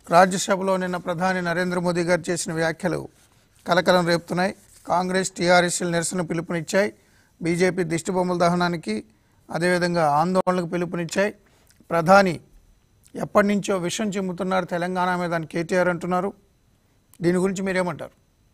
రాజ్యసభలో నిన్న ప్రధాని నరేంద్ర మోదీ గారు చేసిన వ్యాఖ్యలు కలకలం రేపుతున్నాయి కాంగ్రెస్ టీఆర్ఎస్లు నిరసన పిలుపునిచ్చాయి బీజేపీ దిష్టిబొమ్మల దహనానికి అదేవిధంగా ఆందోళనకు పిలుపునిచ్చాయి ప్రధాని ఎప్పటి నుంచో విషం చిమ్ముతున్నారు తెలంగాణ మీద అని కేటీఆర్ అంటున్నారు దీని గురించి మీరేమంటారు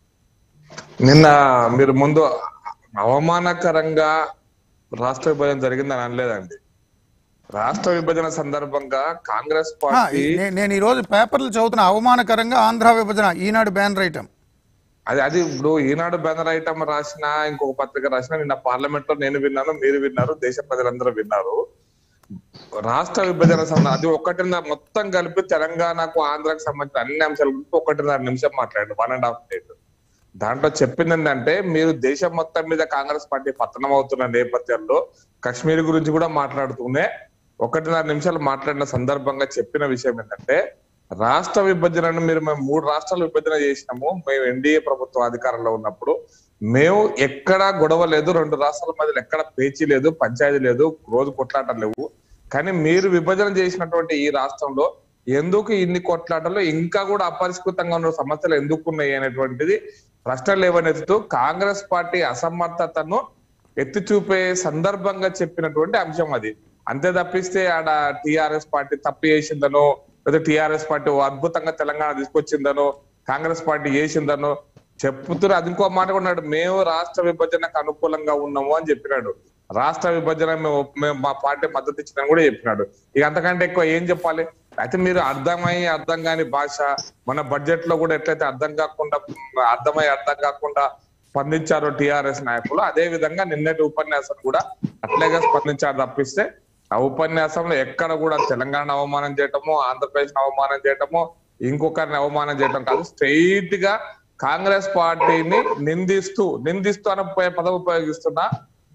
నిన్న మీరు ముందు అవమానకరంగా రాష్ట్ర విభజన జరిగిందని అనలేదండి రాష్ట్ర విభజన సందర్భంగా కాంగ్రెస్ ఆ, పార్టీ ఈ- నే- నేను ఈరోజు పేపర్లు చదువుతున్న అవమానకరంగా ఆంధ్ర విభజన ఈనాడు బ్యానర్ ఐటమ్ అది అది ఇప్పుడు ఈనాడు బ్యానర్ ఐటమ్ రాసిన ఇంకొక పత్రిక రాసిన నిన్న పార్లమెంట్ లో నేను విన్నాను మీరు విన్నారు దేశ ప్రజలందరూ విన్నారు రాష్ట్ర విభజన సంద అది ఒకటిన్నర మొత్తం కలిపి తెలంగాణకు ఆంధ్రాకు సంబంధించిన అన్ని అంశాల గురించి ఒకటిన్నర నిమిషం మాట్లాడండి వన్ అండ్ హాఫ్ మినిట్ దాంట్లో చెప్పింది ఏంటంటే మీరు దేశం మొత్తం మీద కాంగ్రెస్ పార్టీ పతనం అవుతున్న నేపథ్యంలో కాశ్మీర్ గురించి కూడా మాట్లాడుతూనే ఒకటిన్నర నిమిషాలు మాట్లాడిన సందర్భంగా చెప్పిన విషయం ఏంటంటే రాష్ట్ర విభజనను మీరు మేము మూడు రాష్ట్రాలు విభజన చేసినాము మేము ఎన్డీఏ ప్రభుత్వం అధికారంలో ఉన్నప్పుడు మేము ఎక్కడా గొడవ లేదు రెండు రాష్ట్రాల మధ్యలో ఎక్కడ పేచీ లేదు పంచాయతీ లేదు రోజు కొట్లాటలు లేవు కానీ మీరు విభజన చేసినటువంటి ఈ రాష్ట్రంలో ఎందుకు ఇన్ని కొట్లాటలు ఇంకా కూడా అపరిష్కృతంగా ఉన్న సమస్యలు ఎందుకు ఉన్నాయి అనేటువంటిది ప్రశ్నలు లేవనెత్తుతూ కాంగ్రెస్ పార్టీ అసమర్థతను ఎత్తి చూపే సందర్భంగా చెప్పినటువంటి అంశం అది అంతే తప్పిస్తే ఆడ టిఆర్ఎస్ పార్టీ తప్పు చేసిందనో లేదా టిఆర్ఎస్ పార్టీ ఓ అద్భుతంగా తెలంగాణ తీసుకొచ్చిందనో కాంగ్రెస్ పార్టీ చేసిందనో చెప్తున్నారు అది ఇంకో మాట కూడా ఉన్నాడు మేము రాష్ట్ర విభజనకు అనుకూలంగా ఉన్నాము అని చెప్పినాడు రాష్ట్ర విభజన మేము మేము మా పార్టీ మద్దతు ఇచ్చిందని కూడా చెప్పినాడు ఇక అంతకంటే ఎక్కువ ఏం చెప్పాలి అయితే మీరు అర్థమై అర్థం కాని భాష మన బడ్జెట్ లో కూడా ఎట్లయితే అర్థం కాకుండా అర్థమై అర్థం కాకుండా స్పందించారో టిఆర్ఎస్ నాయకులు అదే విధంగా నిన్నటి ఉపన్యాసం కూడా అట్లాగే స్పందించారు తప్పిస్తే ఆ ఉపన్యాసంలో ఎక్కడ కూడా తెలంగాణ అవమానం చేయటము ఆంధ్రప్రదేశ్ అవమానం చేయటము ఇంకొకరిని అవమానం చేయటం కాదు స్ట్రైట్ గా కాంగ్రెస్ పార్టీని నిందిస్తూ నిందిస్తూ అనే పదం ఉపయోగిస్తున్నా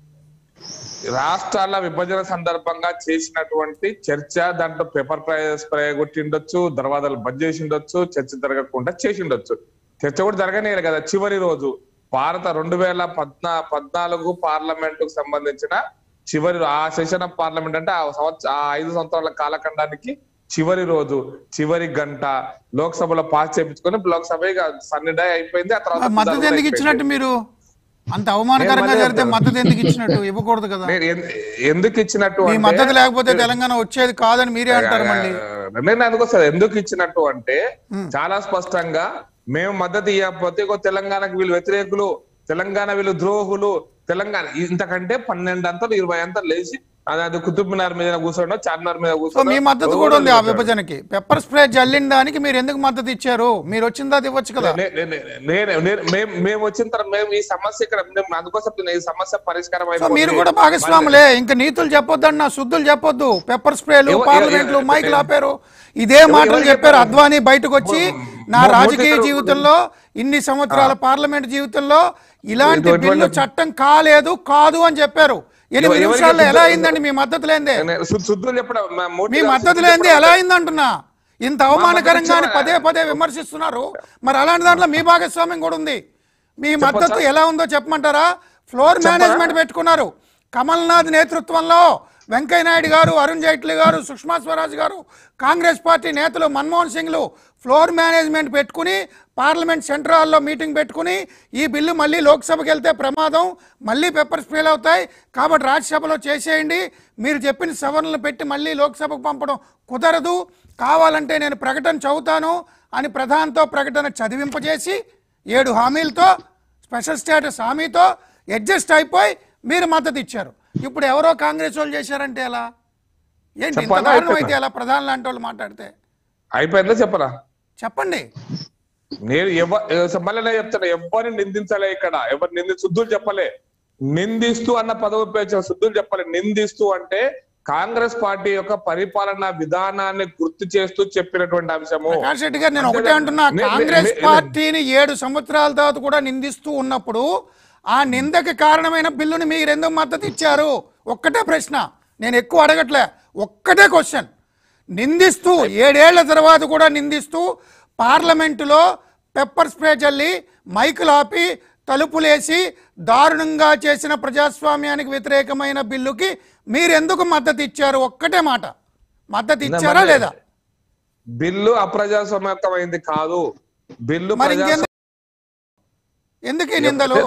రాష్ట్రాల విభజన సందర్భంగా చేసినటువంటి చర్చ దాంట్లో పేపర్ స్ప్రే కొట్టిండొచ్చు దర్వాజాలు బంద్ చేసి ఉండొచ్చు చర్చ జరగకుండా చేసి ఉండొచ్చు చర్చ కూడా జరగలేదు కదా చివరి రోజు భారత రెండు వేల పద్నా పద్నాలుగు పార్లమెంట్ కు సంబంధించిన చివరి ఆ సెషన్ ఆఫ్ పార్లమెంట్ అంటే ఆ సంవత్సర ఆ ఐదు సంవత్సరాల కాలఖండానికి చివరి రోజు చివరి గంట లోక్సభలో పాస్ చేపించుకొని లోక్సభ ఇక సన్ని డే అయిపోయింది ఆ తర్వాత మద్దతు ఎందుకు అయిపోయింది. ఇచ్చినట్టు మీరు అంత అవమానకరంగా నేను జరిగితే మద్దతు- మద్దతు ఎందుకు ఇచ్చినట్టు ఇవ్వకూడదు కదా నేను ఎందు- ఎందుకు ఇచ్చినట్టు మీ అంటే- మద్దతు లేకపోతే తెలంగాణ వచ్చేది కాదని మీరే అంటారు మళ్ళీ నేను అందుకోసం ఎందుకు ఇచ్చినట్టు అంటే చాలా స్పష్టంగా మేము మద్దతు ఇవ్వకపోతే ఇగో తెలంగాణకు వీళ్ళు వ్యతిరేకులు తెలంగాణ వీళ్ళు ద్రోహులు తెలంగాణ ఇంతకంటే పన్నెండు అంతలు ఇరవై అంతలు లేచి అది అది కుతుబ్ మినార్ మీద కూర్చోండి చార్మినార్ మీద సో కూర్చోండి మీ మద్దతు కూడా ఉంది ఆ విభజనకి పెప్పర్ స్ప్రే జల్లిన దానికి మీరు ఎందుకు మద్దతు ఇచ్చారు మీరు వచ్చిందా అది ఇవ్వచ్చు కదా నే- నే- నే- నేను నేను- మేము మేము వచ్చిన తర్వాత మేము ఈ సమస్య ఇక్కడ మేము అందుకోసం నేను ఈ సమస్య పరిష్కారం సో అయిపోతుంది. మీరు కూడా భాగస్వాములే ఇంకా నీతులు చెప్పొద్దన్న శుద్ధులు చెప్పొద్దు పెప్పర్ స్ప్రేలు ఎవ- పార్లమెంట్లు ఎవ- మైకులు ఆపారు ఇదే మాటలు ఎవరు చెప్పారు చెప్పారు? అద్వానీ బయటకు వచ్చి నా మో- రాజకీయ మోదీ గారు- జీవితంలో ఇన్ని సంవత్సరాల పార్లమెంట్ జీవితంలో ఇలాంటి ఎటువంటి- బిల్లు చట్టం కాలేదు కాదు అని చెప్పారు ఎనిమిది ఎవరికి నిమిషాల్లో ఎలా చెప్పారు? అయిందండి మీ మద్దతు లేదే నేను శుద్ధ- శుద్ధులు చెప్పడం మా మోదీ మీ గారు మద్దతు శుద్ధులు లేనిది చెప్పడం- ఎలా అయిందంటున్నా ఇంత అవమానకరంగా అని మద్దతు పదే పదే విమర్శిస్తున్నారు మరి అలాంటి దాంట్లో మీ భాగస్వామ్యం కూడా ఉంది మీ మద్దతు ఎలా ఉందో చెప్పమంటారా ఫ్లోర్ మేనేజ్మెంట్ పెట్టుకున్నారు కమల్నాథ్ నేతృత్వంలో వెంకయ్య నాయుడు గారు అరుణ్ జైట్లీ గారు సుష్మా స్వరాజ్ గారు కాంగ్రెస్ పార్టీ నేతలు మన్మోహన్ సింగ్లు ఫ్లోర్ మేనేజ్మెంట్ పెట్టుకుని పార్లమెంట్ సెంట్రల్ హాల్లో మీటింగ్ పెట్టుకుని ఈ బిల్లు మళ్ళీ లోక్సభకి వెళ్తే ప్రమాదం మళ్ళీ పెప్పర్ స్ప్రేలు అవుతాయి కాబట్టి రాజ్యసభలో చేసేయండి మీరు చెప్పిన సవరణలు పెట్టి మళ్ళీ లోక్సభకు పంపడం కుదరదు కావాలంటే నేను ప్రకటన చదువుతాను అని ప్రధానితో ప్రకటన చదివింపజేసి ఏడు హామీలతో స్పెషల్ స్టేటస్ హామీతో అడ్జస్ట్ అయిపోయి మీరు మద్దతు ఇచ్చారు ఇప్పుడు ఎవరో కాంగ్రెస్ వాళ్ళు చేశారంటే ఎలా ఏంటి ఇంత చెప్పాలా? దారుణం అయితే ఎలా ప్రధాని లాంటి వాళ్ళు మాట్లాడితే అయిపోయిందా చెప్పరా చెప్పండి నేను ఎవ- ఏ- మళ్ళీ నేను చెప్తాను ఎవరిని నిందించలే ఇక్కడ ఎవరు నింది శుద్ధులు చెప్పలే నిందిస్తూ అన్న పదవి ఉపయోగించిన శుద్ధులు చెప్పలే నిందిస్తూ అంటే కాంగ్రెస్ పార్టీ యొక్క పరిపాలన విధానాన్ని గుర్తు చేస్తూ చెప్పినటువంటి అంశము ప్రకాష్ రెడ్డి గారు నేను అంతే ఒకటే కదా? అంటున్నా నే- నే- కాంగ్రెస్ నే- పార్టీని ఏడు సంవత్సరాల తర్వాత కూడా నిందిస్తూ ఉన్నప్పుడు ఆ నిందకి కారణమైన బిల్లుని మీరు ఎందుకు మద్దతు ఇచ్చారు ఒక్కటే ప్రశ్న నేను ఎక్కువ అడగట్లే ఒక్కటే క్వశ్చన్ నిందిస్తూ ఏడేళ్ల తర్వాత కూడా నిందిస్తూ పార్లమెంటులో పెప్పర్ స్ప్రే చల్లి మైకులు ఆపి తలుపులేసి దారుణంగా చేసిన ప్రజాస్వామ్యానికి వ్యతిరేకమైన బిల్లుకి మీరు ఎందుకు మద్దతు ఇచ్చారు ఒక్కటే మాట మద్దతు ఇచ్చారా లేదా బిల్లు అప్రజాస్వామ్యమైంది కాదు బిల్లు మరి ప్రజాస్వామ్య ఇంకెందుకు ఎందుకు ఈ నిందలు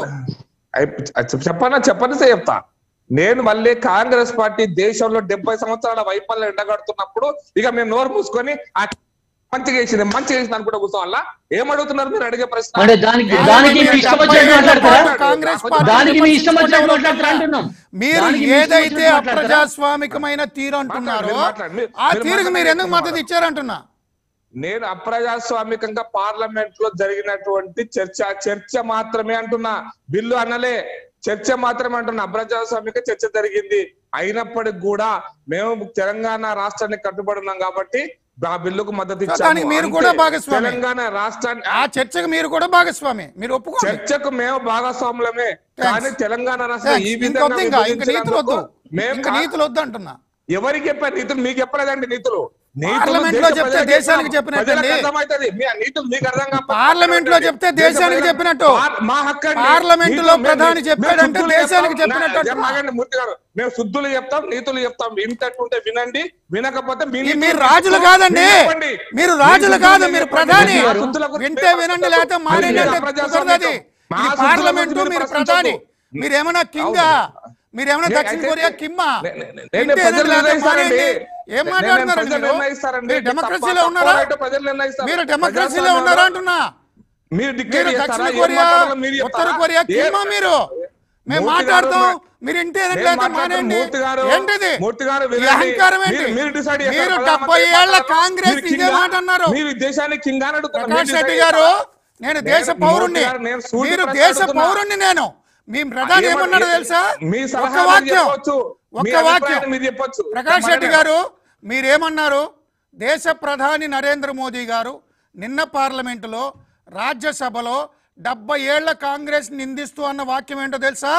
అయ్ చెప్పనా చెప్పని సే చెప్తా నేను మళ్ళీ కాంగ్రెస్ పార్టీ దేశంలో డెబ్బై సంవత్సరాల వైఫల్యం ఎండగడుతున్నప్పుడు ఇక మేము నోరు మూసుకొని ఆ మంచిగా చేసింది మంచిగా చేసింది అనుకుంటే కూర్చోవాలా ఏమడుగుతున్నారు మీరు అడిగే ప్రశ్న అంటే దానికి దానికి మీ ఇష్టం వచ్చినట్టు మాట్లాడతారా కాంగ్రెస్ పార్టీ దానికి మీ ఇష్టం వచ్చినట్టు మాట్లాడతారా అంటున్నాం మీరు దానికి మీ ఇష్టం ఏదైతే వచ్చినట్టు మాట్లాడతారా? అప్రజాస్వామికమైన తీరు అంటున్నారో మీరు మాట్లాడండి. మీరు- ఆ మీరు తీరుకు మీరు ఎందుకు మాట్లాడండి. మద్దతు ఇచ్చారంటున్నా నేను అప్రజాస్వామికంగా పార్లమెంట్ లో జరిగినటువంటి చర్చ చర్చ మాత్రమే అంటున్నా బిల్లు అనలే చర్చ మాత్రమే అంటున్నా అప్రజాస్వామిక చర్చ జరిగింది అయినప్పటికి కూడా మేము తెలంగాణ రాష్ట్రానికి కట్టుబడి ఉన్నాం కాబట్టి ఆ బిల్లుకు మద్దతు ఇచ్చాము దానికి మీరు అంతే. కూడా భాగస్వామి. తెలంగాణ రాష్ట్రాన్ని ఆ చర్చకు మీరు కూడా భాగస్వామి మీరు ఒప్పుకోండి చర్చకు మేము భాగస్వాములమే కానీ తెలంగాణ రాష్ట్రం Thanks. ఈ ఇంకొద్దు విధంగా ఇంకా ఇంకా నీతులు వద్దు విభజించినందుకు మేము ఇంకా కా- నీతులు వద్దు అంటున్నా ఎవరికి చెప్పారు నీతులు మీకు చెప్పలేదండి నీతులు నీతులు పార్లమెంట్ దేశ లో చెప్తే ప్రజలకు దేశానికి చెప్పినాం. చెప్పినట్టండి. ప్రజలకు అర్థమవుతుంది. మీ ఆ నీతులు మీకు అర్థం కాకపోతే పార్లమెంట్ లో చెప్తే దేశ దేశానికి ప్రజలకు- చెప్పినట్టు. మా- మా హక్కు అండి. పార్లమెంట్ నీతులు లో మేము- ప్రధాని మేము చెప్పాడంటే శుద్ధులు దేశానికి చెప్తాం. చెప్పినట్టు నా- అంటున్నా. ఆగండి, మూర్తి గారు మేము శుద్ధులు చెప్తాం నీతులు చెప్తాం వింటట్టుంటే వినండి వినకపోతే మీ ఈ నీతులు మీరు రాజులు చెప్తాం. కాదండి మీరు చెప్పండి. మీరు మీ రాజులు శుద్ధులు కాదు మీరు మీరు చెప్పండి. ప్రధాని మీ శుద్ధుల గురించి వింటే మేము వినండి ప్రశ్నిస్తాం. లేకపోతే మానేయండి మీరు అంటే అప్రజాస్వామికం. కుదరదు అది. మా ఇది శుద్ధుల పార్లమెంటు గురించి మీరు ప్రశ్నించొద్దు. ప్రధాని మీరేమైనా కింగా మీరేమైనా నే- దక్షిణ అయితే- కొరియా కిమ్మా నే- నే- నే- వింటే నేను ప్రజలు వినండి లేకపోతే నిర్ణయిస్తారండి. మానేయండి. ఏం నేను- మాట్లాడుతున్నారు ప్రజలు మీరు నిర్ణయిస్తారండి. మీరు తప్ప- డెమోక్రసీలో తప్ప ఉన్నారా రైటో ప్రజలు నిర్ణయిస్తారు. మీరు డెమోక్రసీలో ప్రజాస్వామ్యంలో ఉన్నారా అంటున్నా మీరు డిక్లేర్ మీరు చేస్తారా? దక్షిణ ఏం కొరియా మాట్లాడాలో మీరు ఉత్తర చెప్తారా? కొరియా ఏ- కిమ్మా మీరు మేము మూర్తి గారు మాట్లాడతాం మా- మీరు ఇంటే నేను లేదా మాట్లాడతాను. మానేయండి మూర్తి గారు, ఏంటిది మూర్తి గారు ఈ వినండి. అహంకారం ఏంటి మీరు- మీరు decide చేస్తారు. మీరు ప్రధానమంత్రి డెబ్బై ఏళ్ల మాట్లాడారు. కాంగ్రెస్ మీరు ఇదే కింగా- మాట అన్నారు మీరు ఈ దేశానికి కింగ్ అని అడుగుతున్నారు. ప్రకాష్ మీరు రెడ్డి decide గారు చేస్తారా? నేను నేను దేశ మూర్తి పౌరుణ్ణి గారు, నేను సూటి మీరు ప్రశ్న దేశ అడుగుతున్నా. పౌరుణ్ణి నేను మీ ప్రధాని ఏమని- ఏమన్నాడో తెలుసా మీ ఒక్క సలహా మీరు వాక్యం చెప్పొచ్చు. మీ ఒక్క అభిప్రాయాన్ని వాక్యం మీరు చెప్పొచ్చు. ప్రకాష్ రెడ్డి చెప్పండి. గారు మీరేమన్నారు దేశ ప్రధాని నరేంద్ర మోదీ గారు నిన్న పార్లమెంటులో రాజ్యసభలో డెబ్బై ఏళ్ల కాంగ్రెస్ నిందిస్తూ అన్న వాక్యం ఏంటో తెలుసా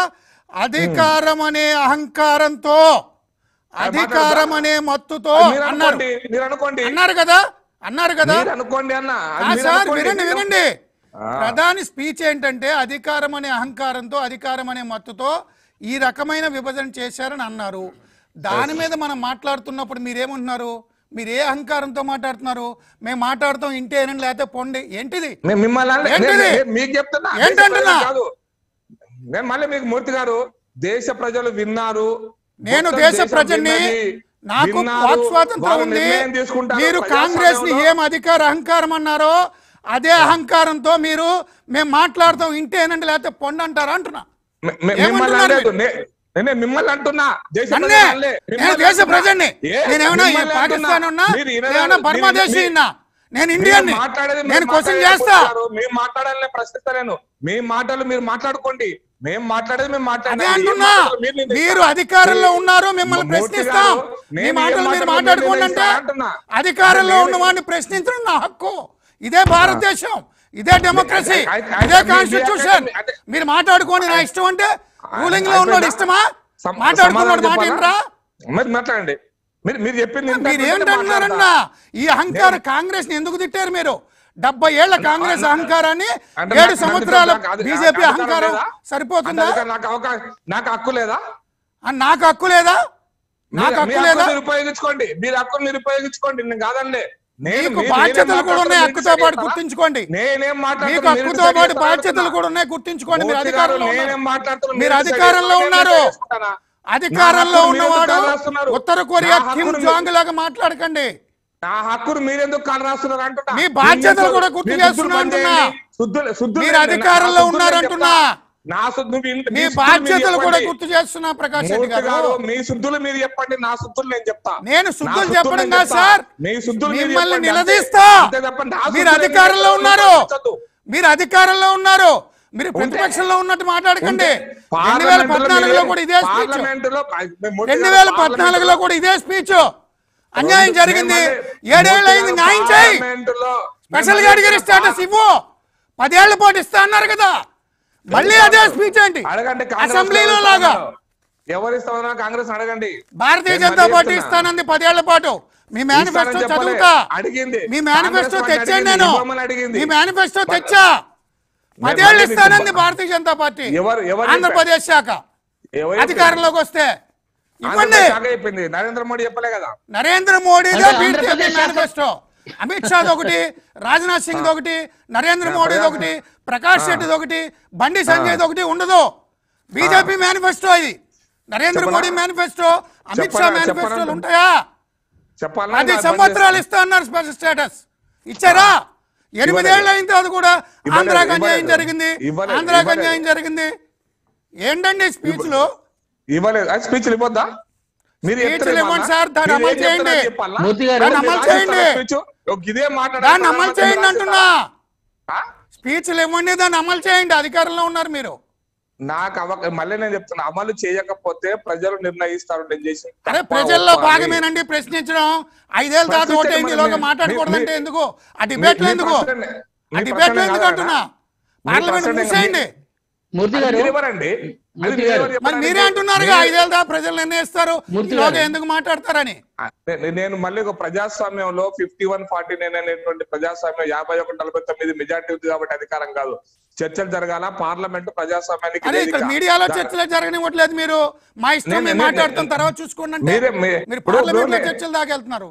అధికారం అనే అహంకారంతో అధికారం అనే మత్తుతో మీరు అన్నారు అనుకోండి మీరు అనుకోండి అన్నారు కదా అన్నారు కదా మీరు అనుకోండి అన్న అది ఆ మీరు సార్ అనుకోండి. వినండి వినండి ఆ. ప్రధాని స్పీచ్ ఏంటంటే అధికారం అనే అహంకారంతో అధికారం అనే మత్తుతో ఈ రకమైన విభజన చేశారని అన్నారు దాని మీద మనం మాట్లాడుతున్నప్పుడు మీరేమంటున్నారు మీరు ఏ అహంకారంతో మాట్లాడుతున్నారు మేము మాట్లాడుతాం ఇంటే ఏనండి లేకపోతే పొండి ఏంటిది నేను మిమ్మల్ని అనలే. ఏంటిది? నేను- నేను మీకు చెప్తున్నా ఏంటంటున్నా? దేశ ప్రజలు కాదు నేను మళ్ళీ మీకు మూర్తి గారు దేశ ప్రజలు విన్నారు నేను మొత్తం దేశ దేశం ప్రజల్ని విన్నది, నాకు విన్నారు, వాక్ స్వాతంత్రం వాళ్ళు ఉంది నిర్ణయం తీసుకుంటారు. మీరు కాంగ్రెస్ ని ప్రజాస్వామ్యంలో ఏం అధికార అహంకారం అన్నారో అదే అహంకారంతో మీరు మేము మాట్లాడతాం ఇంటేనండి లేకపోతే పొండి అంటారా అంటున్నా మి- మి- మిమ్మల్ని ఏమంటున్నారు అనలేదు. నే- నేను మిమ్మల్ని అంటున్నా దేశ నన్నే ప్రజలు అనలే. నేను మిమ్మల్ని దేశ అంటున్నా. ప్రజల్ని ఏ? నేనేమన్నా ఈ మిమ్మల్ని పాకిస్తాన్ ఉన్నా మీరు వినరా? ఏమన్నా మీరు- బర్మాదేశీ మీరు- ఉన్నా నేను ఇండియన్ మీరు మాట్లాడేది మీరు నేను క్వశ్చన్ మాట్లాడేది చేస్తా కొట్టారు. మేము మాట్లాడాలని ప్రశ్నిస్తలేను మీ మాటలు మీరు మాట్లాడుకోండి మేము మాట్లాడేది మేము అదే మాట్లాడాలి అంటున్నా మీరు అధికారంలో ఉన్నారు మిమ్మల్ని ప్రశ్నిస్తాం మీ మాటలు మీరు మాట్లాడుకోండి అంటే అధికారంలో ఉన్న వాడిని ప్రశ్నించడం నా హక్కు ఇదే భారతదేశం ఇదే డెమోక్రసీ I- I- I- ఇదే మీ- కాన్స్టిట్యూషన్ మీ- అంటే- మీరు మాట్లాడుకోండి నా ఇష్టం అంటే రూలింగ్ లో ఉన్నాడు ఇష్టమా సమ- మాట్లాడుకున్నాడు సమాధానం మాట చెప్పాలా? ఏంట్రా మరి మాట్లాడండి మీరు మీరు చెప్పింది మీరు వింటాను, ఏమిటంటున్నారన్నా మాట్లాడతా. ఈ అహంకార కాంగ్రెస్ ని ఎందుకు తిట్టారు మీరు డెబ్బై ఏళ్ల కాంగ్రెస్ అహంకారాన్ని అంటే ఏడు నాకు- సంవత్సరాల నాకు అది- బీజేపీ అధికారం అహంకారం లేదా? సరిపోతుందా అంటే నాకు అవకాశం నాకు హక్కు లేదా ఆ, నాకు హక్కు లేదా నాకు మీ- మీ హక్కు లేదా మీరు ఉపయోగించుకోండి మీరు హక్కులు మీరు ఉపయోగించుకోండి నేను కాదండి నేను మీకు మీరు- బాధ్యతలు నేనేం కూడా ఉన్నాయి మాట్లాడుతున్నా హక్కుతో మీరు పాటు చేస్తారా? గుర్తుంచుకోండి నేనేం మీకు మాట్లాడుతున్నా మీరు హక్కుతో decide పాటు చేస్తారా బాధ్యతలు అంటున్నా. కూడా ఉన్నాయి గుర్తుంచుకోండి మీరు మూర్తి గారు, అధికారంలో నేనేం ఉన్నారు. మాట్లాడుతున్నా మీరు decide అధికారంలో చేస్తారా? ఉన్నారు నేను చేసుకుంటానా? అధికారంలో నా హక్కును మీరు ఉన్నవాడు ఎందుకు కాలరాస్తున్నారు? ఉత్తర కొరియా నా కిమ్ హక్కును జాంగ్ లాగా మాట్లాడకండి నా హక్కును మీరెందుకు కాలు రాస్తున్నారు అంటున్నా మీ బాధ్యతలు మీరు కూడా గుర్తు మీరు చేస్తున్నా శుద్ధులు అంటున్నా. పనిచేయండి. శుద్ధులు- శుద్ధులు మీరు ఏంటి? అధికారంలో నా శుద్ధులు ఉన్నారు నేను అంటున్నా. చెప్తా. నా శుద్ధులు మీ- మీ మీ శుద్ధులు మీరు బాధ్యతలు కూడా చెప్పండి. గుర్తు చేస్తున్నా ప్రకాష్ రెడ్డి మూర్తి గారు గారు మీ శుద్ధులు మీరు చెప్పండి నా శుద్ధులు నేను చెప్తా నేను నా శుద్ధులు శుద్ధులు చెప్పడం నేను కాదు చెప్తా. సార్ మీ శుద్ధులు మీరు మిమ్మల్ని చెప్పండి అంతే. నిలదీస్తా అంతే తప్ప నా మీరు శుద్ధులు అధికారంలో నేను ఉన్నారు చెప్పొద్దు. మీరు అధికారంలో ఉన్నారు మీరు ప్రతిపక్షంలో ఉన్నట్టు మాట్లాడకండి రెండు వేల పద్నాలుగులో కూడా ఇదే స్పీచ్ పార్లమెంటులో రెండు వేల పద్నాలుగులో కూడా ఇదే స్పీచ్ అన్యాయం జరిగింది ఏడేళ్ళు అయింది న్యాయం చేయి స్పెషల్ కేటగిరీ స్టేటస్ ఇవ్వు పదేళ్ల పాటు ఇస్తా అన్నారు కదా మళ్ళీ అదే స్పీచ్ ఏంటి అడగండి అసెంబ్లీలో లాగా ఎవరు ఇస్తామన్నా కాంగ్రెస్ అడగండి భారతీయ నేను జనతా మళ్ళీ పార్టీ చెప్తున్నా. ఇస్తానంది పదేళ్ల పాటు మీ మేనిఫెస్టో ఇస్తానని చెప్పలే. చదువుతా అడిగింది. మీ మేనిఫెస్టో కాంగ్రెస్ తెచ్చాను పార్టీ నేను ఇవ్వమని అడిగింది. మీ మేనిఫెస్టో బట్- తెచ్చా నేను పదేళ్ళు మళ్ళీ మీకు ఇస్తానంది బ- భారతీయ జనతా పార్టీ ఎవరు- ఎవరు ఆంధ్రప్రదేశ్ శాఖ ఎవరు అధికారంలోకి వస్తే ఇవ్వండి ఆంధ్రప్రదేశ్ శాఖ చెప్పింది నరేంద్ర మోడీ చెప్పలే కదా నరేంద్ర మోడీదే అంటే బీజేపీ ఆంధ్రప్రదేశ్ శాఖ- మేనిఫెస్టో అమిత్ షాది ఒకటి రాజ్నాథ్ సింగ్ ఒకటి నరేంద్ర మోడీది ఒకటి ప్రకాష్ రెడ్డిది ఒకటి బండి సంజయ్ది ఒకటి ఉండదు బీజేపీ మేనిఫెస్టో ఇది నరేంద్ర చెప్పనా? మోడీ మేనిఫెస్టో అమిత్ షా చెప్పనా? మేనిఫెస్టోలు చెప్పనా? ఉంటాయా చెప్పాలా పది ఇంకా బంద్ సంవత్సరాలు చేస్తా? ఇస్తా అన్నారు స్పెషల్ స్టేటస్ ఇచ్చారా ఎనిమిదేళ్ళు అయిన తర్వాత కూడా ఇవ్వలేదు, ఆంధ్రాకి అన్యాయం ఇవ్వలేదు. జరిగింది ఇవ్వలేదు, ఆంధ్రాకి ఇవ్వలేదు. అన్యాయం జరిగింది ఏంటండి స్పీచ్లు ఇవ్వలేదు అది స్పీచ్లు ఇవ్వద్దా మీరు స్పీచ్లు చెప్తారు ఇవ్వండి ఏమన్నా? సార్, దాన్ని మీరు అమలు ఏం చెప్తారో చేయండి. చెప్పాలా? మూర్తి గారు, మీరు దాన్ని అమలు రాసిస్తారా చేయండి. స్పీచ్? ఒక ఇదే మాట్లాడారు దాన్ని అమలు చేయండి అంటున్నా ఆ? స్పీచ్లు ఇవ్వండి దాన్ని అమలు చేయండి అధికారంలో ఉన్నారు మీరు నాకు అవ మళ్ళీ నేను చెప్తున్నా అమలు చేయకపోతే ప్రజలు నిర్ణయిస్తారు నేను చేసి అరే తప్ప ప్రజల్లో ఒప్ప అని. భాగమేనండి ప్రశ్నించడం ఐదేళ్ళ తర్వాత ప్రశ్నించండి ఓటేయండి మరి ఈలోగా మీ- మాట్లాడకూడదంటే మీ- ఎందుకు ఆ మీ- డిబేట్లు మీ ఎందుకు ప్రశ్న- ఆ మీ డిబేట్లు ప్రశ్న ఎందుకు కాదా? అంటున్నా మీ పార్లమెంట్ ప్రశ్న మూసేయండి మూర్తి అది గారు మీరు ఎవరండి అది మూర్తి మీరు గారు. ఎవరు మరి చెప్పడానికి? మీరే అంటున్నారుగా మీరు- ఐదేళ్ళ దాకా ప్రజలు నిర్ణయిస్తారు మూర్తి ఈలోగా గారు. ఎందుకు మాట్లాడతారని ఆ, నే- నేను మళ్ళీ ఒక ప్రజాస్వామ్యంలో ఫిఫ్టీ వన్ ఫార్టీ నైన్ అనేటువంటి ప్రజాస్వామ్యం యాభై ఒకటి నలభై తొమ్మిది మెజార్టీ ఉంది కాబట్టి అధికారం కాదు చర్చలు జరగాల పార్లమెంట్ ప్రజాస్వామ్యానికి అరే ఇక్కడ వేదిక. మీడియాలో దా- చర్చలు జరగనివ్వట్లేదు మీరు మా ఇష్టం నేను- మేము నేను- మాట్లాడతాం తర్వాత చూసుకోండి అంటే మీరే- మీ- మీరు ఇప్పుడు- పార్లమెంట్ లో ఇప్పుడు చర్చలు దాకా వెళ్తున్నారు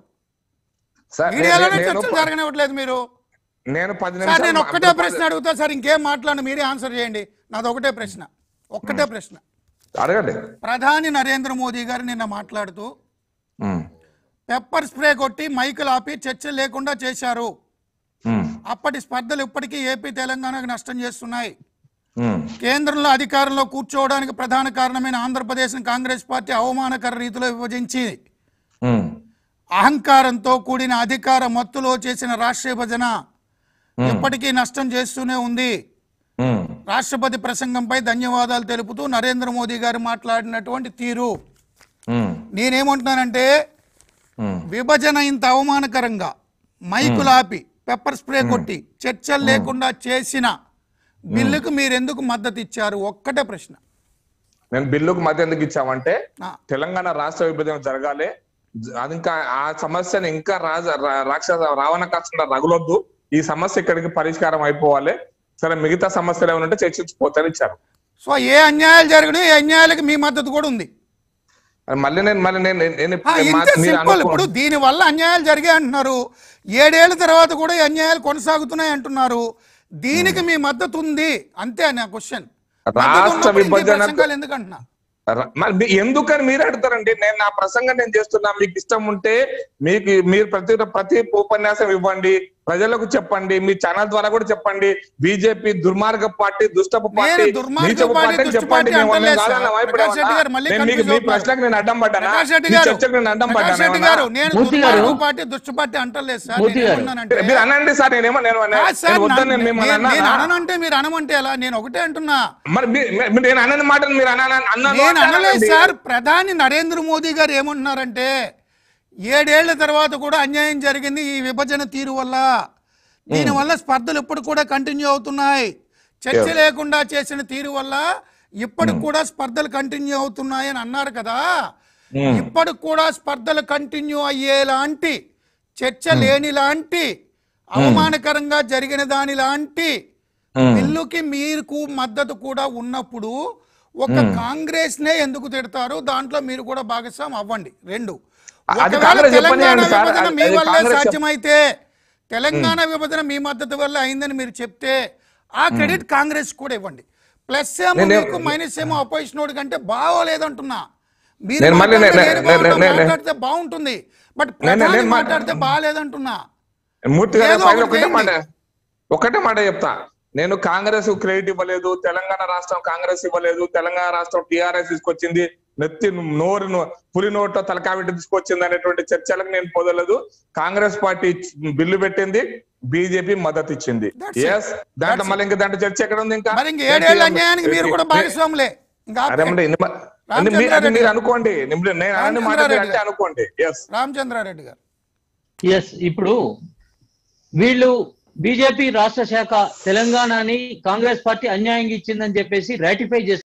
సార్, మీడియాలోనే నేను- చర్చలు నేను- జరగనివ్వట్లేదు మీరు నేను పది సార్ నిమిషాలు నేను మా- ఒక్కటే ప్రశ్న అడుగుతా సార్ ఇంకేం మాట్లాడు మీరే ఆన్సర్ చేయండి నాది ఒకటే ప్రశ్న ఒక్కటే ప్రశ్న అడగండి ప్రధాని నరేంద్ర మోదీ గారు నిన్న మాట్లాడుతూ ఉమ్, పెప్పర్ స్ప్రే కొట్టి మైకులు ఆపి చర్చ లేకుండా చేశారు ఉమ్, అప్పటి స్పర్ధలు ఇప్పటికీ ఏపీ తెలంగాణకు నష్టం చేస్తున్నాయి ఉమ్, కేంద్రంలో అధికారంలో కూర్చోవడానికి ప్రధాన కారణమైన ఆంధ్రప్రదేశ్ను కాంగ్రెస్ పార్టీ అవమానకర రీతిలో విభజించి ఉమ్, అహంకారంతో కూడిన అధికార మత్తులో చేసిన రాష్ట్ర విభజన ఇప్పటికీ నష్టం చేస్తూనే ఉంది ఉమ్, రాష్ట్రపతి ప్రసంగంపై ధన్యవాదాలు తెలుపుతూ నరేంద్ర మోదీ గారు మాట్లాడినటువంటి తీరు ఉమ్, నేనేమంటున్నానంటే ఉమ్. విభజన ఇంత అవమానకరంగా మైకులు ఆపి పెప్పర్ స్ప్రే కొట్టి చర్చలు లేకుండా చేసిన బిల్లుకు మీరెందుకు మద్దతు ఇచ్చారు ఒక్కటే ప్రశ్న నేను బిల్లుకు మధ్య ఎందుకు ఇచ్చామంటే ఆ. తెలంగాణ రాష్ట్ర విభజన జరగాలి జ- అది ఇంకా ఆ సమస్యను ఇంకా రాజ రా- రాక్షస రావణ కాకుండా రగులొద్దు ఈ సమస్య ఇక్కడికి పరిష్కారం అయిపోవాలి సరే మిగతా సమస్యలు ఏమైనా ఉంటే చర్చించిపోతాను ఇచ్చారు సో ఏ అన్యాయాలు జరిగినాయి ఏ అన్యాయాలకు మీ మద్దతు కూడా ఉంది అది మళ్ళీ నేను మళ్ళీ నేను నేను- నేను ఆ, ఇంతే మా- మీరు సింపుల్ అనుకో- ఇప్పుడు దీని వల్ల అన్యాయాలు జరిగాయి అంటున్నారు ఏడేళ్ల తర్వాత కూడా ఈ అన్యాయాలు కొనసాగుతున్నాయి అంటున్నారు దీనికి మీ మద్దతు ఉంది అంతే నా క్వశ్చన్ రాష్ట్ర విభజనకు- ప్రసంగాలు ఎందుకు అంటున్నా ర- మరి మీ- ఎందుకని మీరు అడుగుతారండి నేను నా ప్రసంగం నేను చేస్తున్నా మీకు ఇష్టం ఉంటే మీకు మీరు ప్రతి ప్రతి ఉపన్యాసం ఇవ్వండి ప్రజలకు చెప్పండి మీ ఛానల్ ద్వారా కూడా చెప్పండి బీజేపీ దుర్మార్గ పార్టీ దుష్టపు పార్టీ నేను దుర్మార్గ నీచపు పార్టీ, పార్టీ అని దుష్ట చెప్పండి పార్టీ మేము అంటలేదు కాదన్నా, సార్. ఇప్పుడు ప్రకాష్ రెడ్డి గారు మళ్ళీ నేను మీకు confuse మీ అవుతున్నారు. ప్రశ్నకు నేను అడ్డం పడ్డానా ప్రకాష్ రెడ్డి మీ గారు చర్చకు నేను అడ్డం ప్రకాష్ పడ్డానా రెడ్డి ఏమన్నా? గారు నేను మూర్తి గారు. దుర్మార్గ పార్టీ దుష్ట పార్టీ అంటలేదు సార్ మూర్తి నేను గారు. ఏమన్నానంటే మీరు అనండి సార్ నేనేమో నేను కాదు సార్, నేను వద్దని నన్ను- నేను మిమ్మల్ని నేను- నేను అన్నానా? అననంటే మీరు అనమంటే ఎలా నేను ఒకటే అంటున్నా మరి మీ- మీ- నేను అనని మాటలు మీరు అన్నా అన్నాను నేను అనలేదు అంటారండి. సార్ ప్రధాని నరేంద్ర మోదీ గారు ఏమంటున్నారంటే ఏడేళ్ల తర్వాత కూడా అన్యాయం జరిగింది ఈ విభజన తీరు వల్ల దీనివల్ల స్పర్ధలు ఇప్పుడు కూడా కంటిన్యూ అవుతున్నాయి చర్చ Yes. లేకుండా చేసిన తీరు వల్ల ఇప్పటికి కూడా స్పర్ధలు కంటిన్యూ అవుతున్నాయి అని అన్నారు కదా Hmm. ఇప్పటికి కూడా స్పర్ధలు కంటిన్యూ అయ్యేలాంటి చర్చ లేనిలాంటి అవమానకరంగా జరిగిన దాని లాంటి Hmm. బిల్లుకి మీకు మద్దతు కూడా ఉన్నప్పుడు ఒక కాంగ్రెస్ నే ఎందుకు తిడతారు దాంట్లో మీరు కూడా భాగస్వామి అవ్వండి రెండు అది ఒకవేళ కాంగ్రెస్ తెలంగాణ చెప్పనివ్వండి సార్. విభజన అది- మీ అది వల్లే కాంగ్రెస్ చెప్- సాధ్యమైతే తెలంగాణ విభజన మీ మద్దతు వల్ల అయిందని మీరు చెప్తే ఆ క్రెడిట్ కాంగ్రెస్ కూడా ఇవ్వండి ప్లస్ ఏమో నేను- మీకు మైనస్ ఏమో అపోజిషన్ వాడికి అంటే బాగోలేదంటున్నా మీరు నేను మళ్ళీ మాట్లాడితే నేను- నేను నేను- బాగుంటా, నేను- మాట్లాడితే బాగుంటుంది బట్ నేను- ప్రధాని నేను మా- మాట్లాడితే బాగాలేదంటున్నా మూర్తి గారు ఏదో ఫైనల్ ఒకటి ఒకటే మాట చేయండి. ఒకటే మాట చెప్తా నేను కాంగ్రెస్ క్రెడిట్ ఇవ్వలేదు తెలంగాణ రాష్ట్రం కాంగ్రెస్ ఇవ్వలేదు తెలంగాణ రాష్ట్రం టిఆర్ఎస్ తీసుకొచ్చింది నెత్తి నోరు నో- పులి నోట్లో తలకాబెట్టి తీసుకొచ్చింది అనేటువంటి చర్చలకు నేను పోదలేదు కాంగ్రెస్ పార్టీ ఇచ్చి- బిల్లు పెట్టింది బీజేపీ మద్దతు ఇచ్చింది That's it. ఎస్ దాంట్లో మళ్ళీ ఇంకా దాంట్లో చర్చ ఎక్కడ ఉంది ఇంకా మరి ఇంక ఏడేళ్ళ అన్యాయానికి మీరు కూడా భాగస్వాములే ఇంకా అరే మరి ఇన్ని మ- అన్ని మీ- అది రామచంద్రారెడ్డి మీరు గారు. అనుకోండి నిమ్మ- నేను అన్ని మాట రామచంద్రారెడ్డి అంటే గారు. అనుకోండి ఎస్ రామచంద్రారెడ్డి గారు ఎస్ ఇప్పుడు వీళ్ళు బీజేపీ రాష్ట్ర శాఖ తెలంగాణని కాంగ్రెస్ పార్టీ అన్యాయంగా ఇచ్చిందని చెప్పేసి రాటిఫై